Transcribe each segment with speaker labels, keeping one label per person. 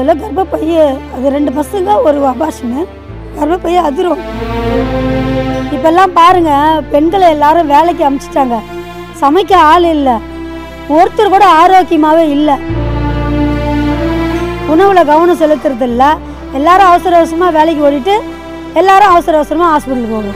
Speaker 1: சொல்ல கர்ப்பப்பைய அது ரெண்டு பசங்க ஒரு அபாஷனு கர்ப்பப்பைய அதிரும் இப்பெல்லாம் பாருங்க பெண்களை எல்லாரும் வேலைக்கு அமுச்சிட்டாங்க சமைக்க ஆள் இல்லை ஒருத்தர் கூட ஆரோக்கியமாகவே இல்லை உணவில் கவனம் செலுத்துறது இல்லை எல்லாரும் அவசர அவசரமாக வேலைக்கு ஓடிட்டு எல்லாரும் அவசர அவசரமாக ஹாஸ்பிட்டலுக்கு போகணும்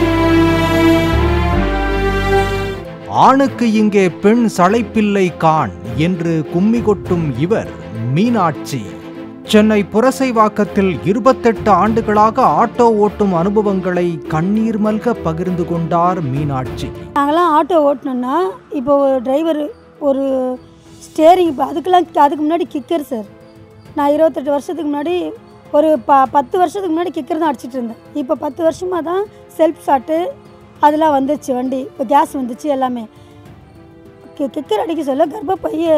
Speaker 2: ஆணுக்கு இங்கே பெண் சளைப்பில்லை காண் என்று கும்மி கொட்டும் இவர் மீனாட்சி சென்னை புரசைவாக்கத்தில் இருபத்தெட்டு ஆண்டுகளாக ஆட்டோ ஓட்டும் அனுபவங்களை கண்ணீர் மல்க பகிர்ந்து கொண்டார் மீனாட்சி
Speaker 1: நாங்களாம் ஆட்டோ ஓட்டினோன்னா இப்போ ஒரு டிரைவர் ஒரு ஸ்டேரிங் இப்போ அதுக்கெல்லாம் அதுக்கு முன்னாடி கிக்கர் சார் நான் இருபத்தெட்டு வருஷத்துக்கு முன்னாடி ஒரு ப பத்து வருஷத்துக்கு முன்னாடி கிக்கர் தான் அடிச்சிட்டு இருந்தேன் இப்போ பத்து வருஷமாக தான் செல்ஃப் ஷாட்டு அதெல்லாம் வந்துச்சு வண்டி இப்போ கேஸ் வந்துச்சு எல்லாமே கி- கிக்கர் அடிக்க சொல்ல கர்ப்பப்பைய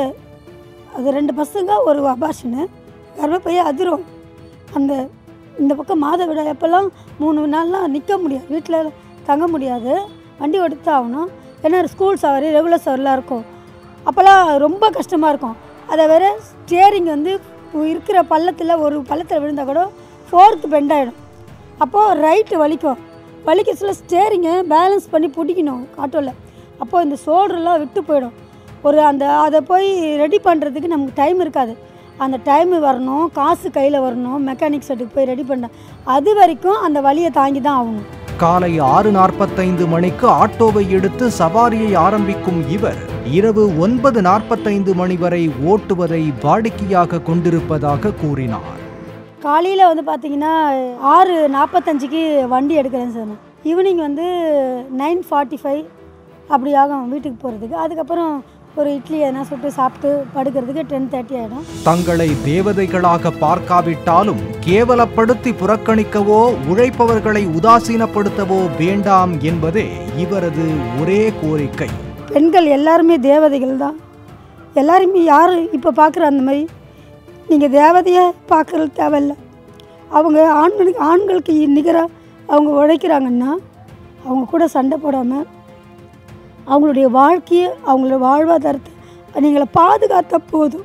Speaker 1: அது ரெண்டு பசங்க ஒரு அபாஷனு கர்ப்பப்பைய அதிரும் அந்த இந்த பக்கம் மாதவிட எப்போல்லாம் மூணு நாள்லாம் நிற்க முடியாது வீட்டில் தங்க முடியாது வண்டி ஓடித்து ஆகணும் ஏன்னா ஸ்கூல் சவாரி ரெகுலர் சவாரிலாம் இருக்கும் அப்போல்லாம் ரொம்ப கஷ்டமாக இருக்கும் அதை வேற ஸ்டியரிங் வந்து இருக்கிற பள்ளத்தில் ஒரு பள்ளத்தில் விழுந்தால் கூட ஃபோர்த்து பெண்ட் ஆகிடும் அப்போது ரைட்டு வலிக்கும் வலிக்க சொல்ல ஸ்டேரிங்கை பேலன்ஸ் பண்ணி பிடிக்கணும் ஆட்டோவில் அப்போது இந்த ஷோல்டர்லாம் விட்டு போயிடும் ஒரு அந்த அதை போய் ரெடி பண்ணுறதுக்கு நமக்கு டைம் இருக்காது அந்த டைம் வரணும் காசு கையில் வரணும் மெக்கானிக் செட்டுக்கு போய் ரெடி பண்ண அது வரைக்கும் அந்த வலியை தாங்கி தான் ஆகணும்
Speaker 2: காலை ஆறு நாற்பத்தைந்து மணிக்கு ஆட்டோவை எடுத்து சவாரியை ஆரம்பிக்கும் இவர் இரவு ஒன்பது நாற்பத்தைந்து மணி வரை ஓட்டுவதை வாடிக்கையாக கொண்டிருப்பதாக கூறினார்
Speaker 1: காலையில் வந்து பார்த்தீங்கன்னா ஆறு நாற்பத்தஞ்சுக்கு வண்டி எடுக்கிறேன் சார் நான் ஈவினிங் வந்து நைன் ஃபார்ட்டி ஃபைவ் அப்படி ஆகும் வீட்டுக்கு போகிறதுக்கு அதுக்கப்புறம் ஒரு இட்லி எதனா சுட்டு சாப்பிட்டு படுக்கிறதுக்கு டென் தேர்ட்டி ஆகிடும்
Speaker 2: தங்களை தேவதைகளாக பார்க்காவிட்டாலும் கேவலப்படுத்தி புறக்கணிக்கவோ உழைப்பவர்களை உதாசீனப்படுத்தவோ வேண்டாம் என்பதே இவரது ஒரே கோரிக்கை
Speaker 1: பெண்கள் எல்லாருமே தேவதைகள் தான் எல்லாருமே யார் இப்போ பார்க்குற அந்த மாதிரி நீங்கள் தேவதையை பார்க்குறது தேவையில்ல அவங்க ஆண்களுக்கு ஆண்களுக்கு நிகராக அவங்க உழைக்கிறாங்கன்னா அவங்க கூட சண்டை போடாமல் அவங்களுடைய வாழ்க்கையை அவங்களோட வாழ்வாதாரத்தை நீங்களை பாதுகாத்தா போதும்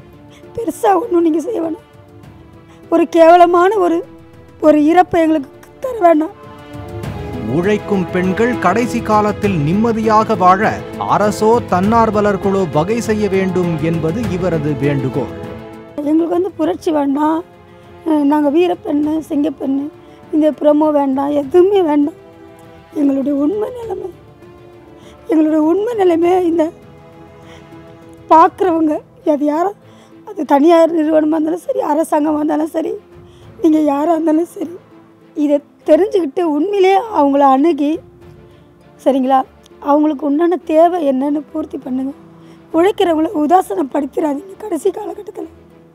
Speaker 1: பெருசாக ஒன்றும் நீங்கள் செய்ய வேணாம் ஒரு கேவலமான ஒரு ஒரு இறப்பை எங்களுக்கு தர வேண்டாம்
Speaker 2: உழைக்கும் பெண்கள் கடைசி காலத்தில் நிம்மதியாக வாழ அரசோ தன்னார்வலர்களோ வகை செய்ய வேண்டும் என்பது இவரது வேண்டுகோள்
Speaker 1: எங்களுக்கு வந்து புரட்சி வேண்டாம் நாங்கள் வீரப்பெண்ணு சிங்கப்பெண்ணு இந்த ப்ரமோ வேண்டாம் எதுவுமே வேண்டாம் எங்களுடைய உண்மை நிலைமை எங்களுடைய உண்மை நிலைமை இந்த பார்க்குறவங்க அது யாரும் அது தனியார் நிறுவனமாக இருந்தாலும் சரி அரசாங்கமாக இருந்தாலும் சரி நீங்கள் யாராக இருந்தாலும் சரி இதை தெரிஞ்சுக்கிட்டு உண்மையிலே அவங்கள அணுகி சரிங்களா அவங்களுக்கு உண்டான தேவை என்னன்னு பூர்த்தி பண்ணுங்கள் உழைக்கிறவங்கள உதாசனப்படுத்திடாதீங்க கடைசி காலகட்டத்தில்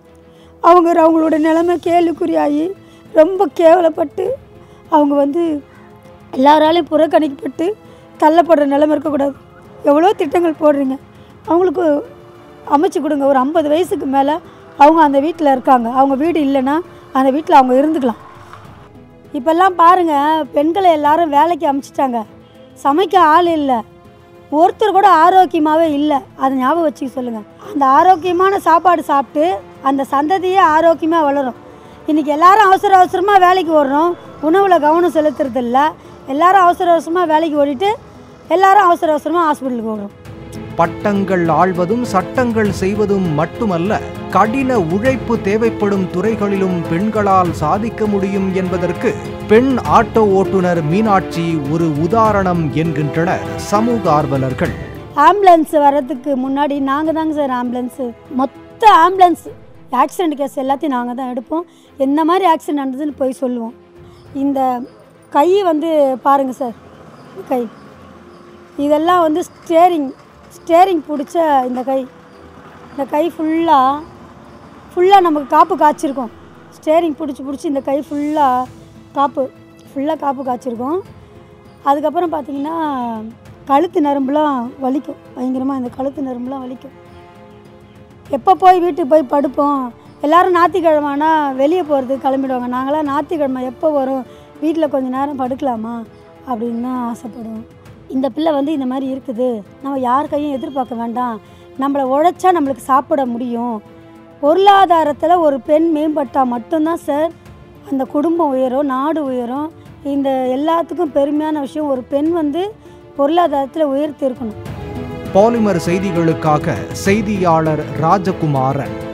Speaker 1: அவங்க அவங்களோட நிலைமை கேள்விக்குறியாகி ரொம்ப கேவலப்பட்டு அவங்க வந்து எல்லாராலையும் புறக்கணிக்கப்பட்டு தள்ளப்படுற நிலைமை இருக்கக்கூடாது எவ்வளோ திட்டங்கள் போடுறீங்க அவங்களுக்கு அமைச்சு கொடுங்க ஒரு ஐம்பது வயசுக்கு மேலே அவங்க அந்த வீட்டில் இருக்காங்க அவங்க வீடு இல்லைன்னா அந்த வீட்டில் அவங்க இருந்துக்கலாம் இப்போல்லாம் பாருங்கள் பெண்களை எல்லாரும் வேலைக்கு அமுச்சிட்டாங்க சமைக்க ஆள் இல்லை ஒருத்தர் கூட ஆரோக்கியமாகவே இல்லை அதை ஞாபகம் வச்சுக்க சொல்லுங்கள் அந்த ஆரோக்கியமான சாப்பாடு சாப்பிட்டு அந்த சந்ததியே ஆரோக்கியமாக வளரும் இன்றைக்கி எல்லாரும் அவசர அவசரமாக வேலைக்கு ஓடுறோம் உணவில் கவனம் செலுத்துறது இல்லை எல்லாரும் அவசர அவசரமாக வேலைக்கு ஓடிட்டு எல்லாரும் அவசர அவசரமாக ஹாஸ்பிட்டலுக்கு ஓடுறோம்
Speaker 2: பட்டங்கள் ஆள்வதும் சட்டங்கள் செய்வதும் மட்டுமல்ல கடின உழைப்பு தேவைப்படும் துறைகளிலும் பெண்களால் சாதிக்க முடியும் என்பதற்கு பெண் ஆட்டோ ஓட்டுநர் மீனாட்சி ஒரு உதாரணம் என்கின்றனர் சமூக ஆர்வலர்கள்
Speaker 1: ஆம்புலன்ஸ் வர்றதுக்கு முன்னாடி நாங்கள் தாங்க சார் ஆம்புலன்ஸு மொத்த ஆம்புலன்ஸ் ஆக்சிடென்ட் கேஸ் எல்லாத்தையும் நாங்கள் தான் எடுப்போம் என்ன மாதிரி ஆக்சிடென்ட் நடந்ததுன்னு போய் சொல்லுவோம் இந்த கை வந்து பாருங்கள் சார் கை இதெல்லாம் வந்து ஸ்டேரிங் ஸ்டேரிங் பிடிச்ச இந்த கை இந்த கை ஃபுல்லாக ஃபுல்லாக நமக்கு காப்பு காய்ச்சிருக்கோம் ஸ்டேரிங் பிடிச்சி பிடிச்சி இந்த கை ஃபுல்லாக காப்பு ஃபுல்லாக காப்பு காய்ச்சிருக்கோம் அதுக்கப்புறம் பார்த்தீங்கன்னா கழுத்து நரம்புலாம் வலிக்கும் பயங்கரமாக இந்த கழுத்து நரம்புலாம் வலிக்கும் எப்போ போய் வீட்டுக்கு போய் படுப்போம் எல்லாரும் ஞாயிற்றுக்கிழமைனா வெளியே போகிறதுக்கு கிளம்பிடுவாங்க நாங்களாம் ஞாயிற்றுக்கிழமை எப்போ வரும் வீட்டில் கொஞ்ச நேரம் படுக்கலாமா அப்படின்னு தான் ஆசைப்படுவோம் இந்த பிள்ளை வந்து இந்த மாதிரி இருக்குது நம்ம யார் கையும் எதிர்பார்க்க வேண்டாம் நம்மளை உழைச்சா நம்மளுக்கு சாப்பிட முடியும் பொருளாதாரத்தில் ஒரு பெண் மேம்பட்டால் மட்டும்தான் சார் அந்த குடும்பம் உயரும் நாடு உயரும் இந்த எல்லாத்துக்கும் பெருமையான விஷயம் ஒரு பெண் வந்து பொருளாதாரத்தில் உயர்த்தி இருக்கணும்
Speaker 2: பாலிமர் செய்திகளுக்காக செய்தியாளர் ராஜகுமாரன்